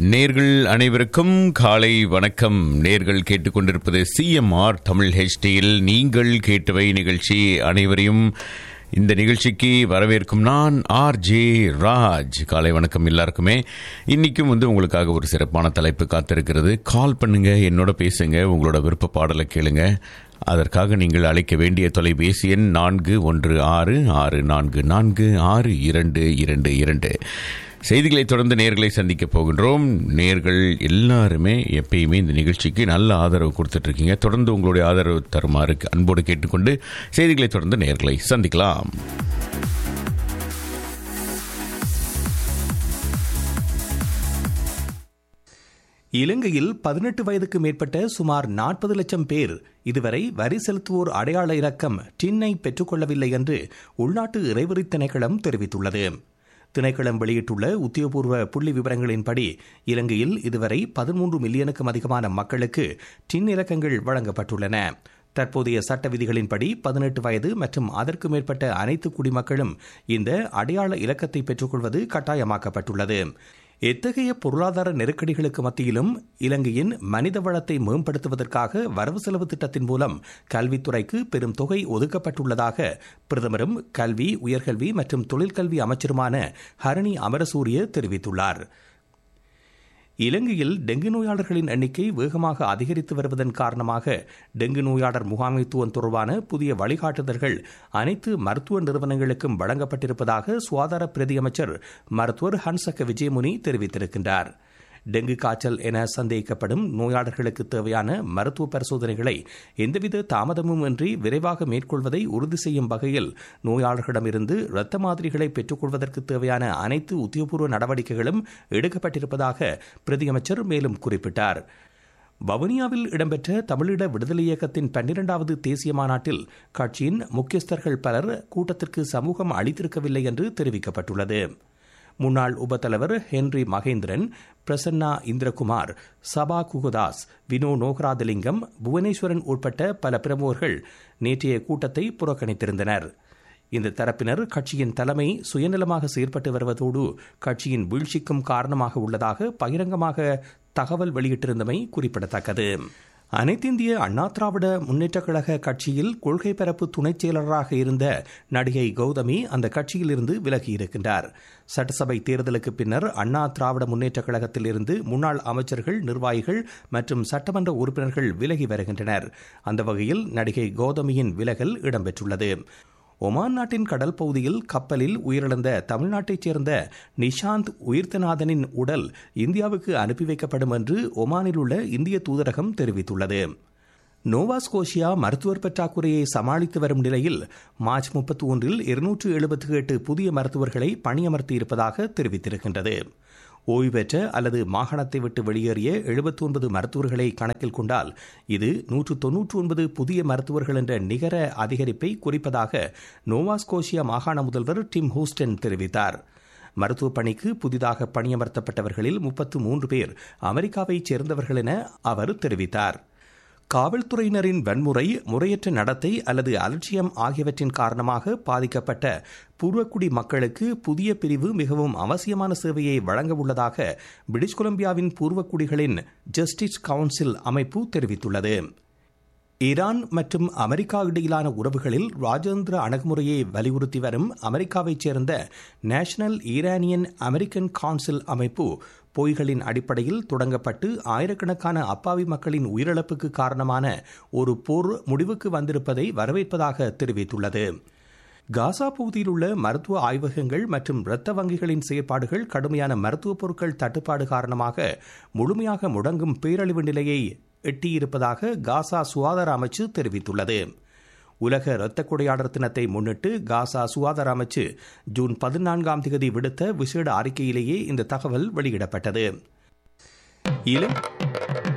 நேர்கள் அனைவருக்கும் காலை வணக்கம் நேர்கள் கேட்டுக்கொண்டிருப்பது சிஎம்ஆர் தமிழ் ஹெச்டியில் நீங்கள் கேட்டவை நிகழ்ச்சி அனைவரையும் இந்த நிகழ்ச்சிக்கு வரவேற்கும் நான் ஆர் ஜே ராஜ் காலை வணக்கம் எல்லாருக்குமே இன்னைக்கும் வந்து உங்களுக்காக ஒரு சிறப்பான தலைப்பு காத்திருக்கிறது கால் பண்ணுங்க என்னோட பேசுங்க உங்களோட விருப்ப பாடலை கேளுங்க அதற்காக நீங்கள் அழைக்க வேண்டிய தொலைபேசி எண் நான்கு ஒன்று ஆறு ஆறு நான்கு நான்கு ஆறு இரண்டு இரண்டு இரண்டு செய்திகளை தொடர்ந்து நேர்களை சந்திக்க போகின்றோம் நேர்கள் எல்லாருமே எப்பயுமே இந்த நிகழ்ச்சிக்கு நல்ல ஆதரவு கொடுத்துட்டு இருக்கீங்க தொடர்ந்து உங்களுடைய ஆதரவு தருமாறு அன்போடு கேட்டுக்கொண்டு செய்திகளை தொடர்ந்து நேர்களை சந்திக்கலாம் இலங்கையில் பதினெட்டு வயதுக்கு மேற்பட்ட சுமார் நாற்பது லட்சம் பேர் இதுவரை வரி செலுத்துவோர் அடையாள இலக்கம் டின்னை பெற்றுக்கொள்ளவில்லை என்று உள்நாட்டு இறைவரி திணைக்களம் தெரிவித்துள்ளது திணைக்களம் வெளியிட்டுள்ள உத்தியோகபூர்வ புள்ளி விவரங்களின்படி இலங்கையில் இதுவரை பதிமூன்று மில்லியனுக்கும் அதிகமான மக்களுக்கு டின் இலக்கங்கள் வழங்கப்பட்டுள்ளன தற்போதைய சட்ட விதிகளின்படி பதினெட்டு வயது மற்றும் அதற்கு மேற்பட்ட அனைத்து குடிமக்களும் இந்த அடையாள இலக்கத்தை பெற்றுக்கொள்வது கட்டாயமாக்கப்பட்டுள்ளது எத்தகைய பொருளாதார நெருக்கடிகளுக்கு மத்தியிலும் இலங்கையின் மனித வளத்தை மேம்படுத்துவதற்காக வரவு செலவு திட்டத்தின் மூலம் கல்வித்துறைக்கு பெரும் தொகை ஒதுக்கப்பட்டுள்ளதாக பிரதமரும் கல்வி உயர்கல்வி மற்றும் தொழிற்கல்வி அமைச்சருமான ஹரணி அமரசூரிய தெரிவித்துள்ளார் இலங்கையில் டெங்கு நோயாளர்களின் எண்ணிக்கை வேகமாக அதிகரித்து வருவதன் காரணமாக டெங்கு நோயாளர் முகாமைத்துவம் தொடர்பான புதிய வழிகாட்டுதல்கள் அனைத்து மருத்துவ நிறுவனங்களுக்கும் வழங்கப்பட்டிருப்பதாக சுகாதார பிரதியமைச்சர் மருத்துவர் ஹன்சக விஜயமுனி தெரிவித்திருக்கின்றார் டெங்கு காய்ச்சல் என சந்தேகிக்கப்படும் நோயாளர்களுக்கு தேவையான மருத்துவ பரிசோதனைகளை எந்தவித தாமதமும் இன்றி விரைவாக மேற்கொள்வதை உறுதி செய்யும் வகையில் நோயாளர்களிடமிருந்து இரத்த மாதிரிகளை பெற்றுக்கொள்வதற்கு தேவையான அனைத்து உத்தியோகபூர்வ நடவடிக்கைகளும் எடுக்கப்பட்டிருப்பதாக பிரதியமைச்சர் மேலும் குறிப்பிட்டார் வவுனியாவில் இடம்பெற்ற தமிழீழ விடுதலை இயக்கத்தின் பன்னிரண்டாவது தேசிய மாநாட்டில் கட்சியின் முக்கியஸ்தர்கள் பலர் கூட்டத்திற்கு சமூகம் அளித்திருக்கவில்லை என்று தெரிவிக்கப்பட்டுள்ளது முன்னாள் உபத்தலைவர் ஹென்றி மகேந்திரன் பிரசன்னா இந்திரகுமார் சபா குகுதாஸ் வினோ நோகராதலிங்கம் புவனேஸ்வரன் உட்பட்ட பல பிரமுகர்கள் நேற்றைய கூட்டத்தை புறக்கணித்திருந்தனர் இந்த தரப்பினர் கட்சியின் தலைமை சுயநலமாக செயற்பட்டு வருவதோடு கட்சியின் வீழ்ச்சிக்கும் காரணமாக உள்ளதாக பகிரங்கமாக தகவல் வெளியிட்டிருந்தமை குறிப்பிடத்தக்கது அனைத்திந்திய அண்ணா திராவிட முன்னேற்றக் கழக கட்சியில் கொள்கை பரப்பு துணைச் செயலராக இருந்த நடிகை கௌதமி அந்த கட்சியிலிருந்து விலகியிருக்கின்றார் சட்டசபை தேர்தலுக்கு பின்னர் அண்ணா திராவிட முன்னேற்றக் கழகத்தில் இருந்து முன்னாள் அமைச்சர்கள் நிர்வாகிகள் மற்றும் சட்டமன்ற உறுப்பினர்கள் விலகி வருகின்றனர் அந்த வகையில் நடிகை கௌதமியின் விலகல் இடம்பெற்றுள்ளது ஒமான் நாட்டின் கடல் பகுதியில் கப்பலில் உயிரிழந்த தமிழ்நாட்டைச் சேர்ந்த நிஷாந்த் உயிர்த்தநாதனின் உடல் இந்தியாவுக்கு அனுப்பி வைக்கப்படும் என்று ஒமானில் உள்ள இந்திய தூதரகம் தெரிவித்துள்ளது நோவாஸ்கோஷியா மருத்துவர் பற்றாக்குறையை சமாளித்து வரும் நிலையில் மார்ச் முப்பத்தி ஒன்றில் இருநூற்று எழுபத்தி எட்டு புதிய மருத்துவர்களை பணியமர்த்தியிருப்பதாக தெரிவித்திருக்கின்றது ஓய்வு பெற்ற அல்லது மாகாணத்தை விட்டு வெளியேறிய எழுபத்தி ஒன்பது மருத்துவர்களை கணக்கில் கொண்டால் இது நூற்று தொன்னூற்று ஒன்பது புதிய மருத்துவர்கள் என்ற நிகர அதிகரிப்பை குறிப்பதாக நோவாஸ்கோஷியா மாகாண முதல்வர் டிம் ஹூஸ்டன் தெரிவித்தார் மருத்துவ பணிக்கு புதிதாக பணியமர்த்தப்பட்டவர்களில் முப்பத்து மூன்று பேர் அமெரிக்காவைச் சேர்ந்தவர்கள் என அவர் தெரிவித்தார் காவல்துறையினரின் வன்முறை முறையற்ற நடத்தை அல்லது அலட்சியம் ஆகியவற்றின் காரணமாக பாதிக்கப்பட்ட பூர்வக்குடி மக்களுக்கு புதிய பிரிவு மிகவும் அவசியமான சேவையை வழங்க உள்ளதாக பிரிட்டிஷ் கொலம்பியாவின் பூர்வக்குடிகளின் ஜஸ்டிஸ் கவுன்சில் அமைப்பு தெரிவித்துள்ளது ஈரான் மற்றும் அமெரிக்கா இடையிலான உறவுகளில் ராஜேந்திர அணுகுமுறையை வலியுறுத்தி வரும் அமெரிக்காவைச் சேர்ந்த நேஷனல் ஈரானியன் அமெரிக்கன் கவுன்சில் அமைப்பு பொய்களின் அடிப்படையில் தொடங்கப்பட்டு ஆயிரக்கணக்கான அப்பாவி மக்களின் உயிரிழப்புக்கு காரணமான ஒரு போர் முடிவுக்கு வந்திருப்பதை வரவேற்பதாக தெரிவித்துள்ளது காசா பகுதியில் உள்ள மருத்துவ ஆய்வகங்கள் மற்றும் இரத்த வங்கிகளின் செயற்பாடுகள் கடுமையான மருத்துவப் பொருட்கள் தட்டுப்பாடு காரணமாக முழுமையாக முடங்கும் பேரழிவு நிலையை எட்டியிருப்பதாக காசா சுகாதார அமைச்சு தெரிவித்துள்ளது உலக இரத்த கொடையாளர் தினத்தை முன்னிட்டு காசா சுகாதார அமைச்சு ஜூன் பதினான்காம் தேதி விடுத்த விசேட அறிக்கையிலேயே இந்த தகவல் வெளியிடப்பட்டது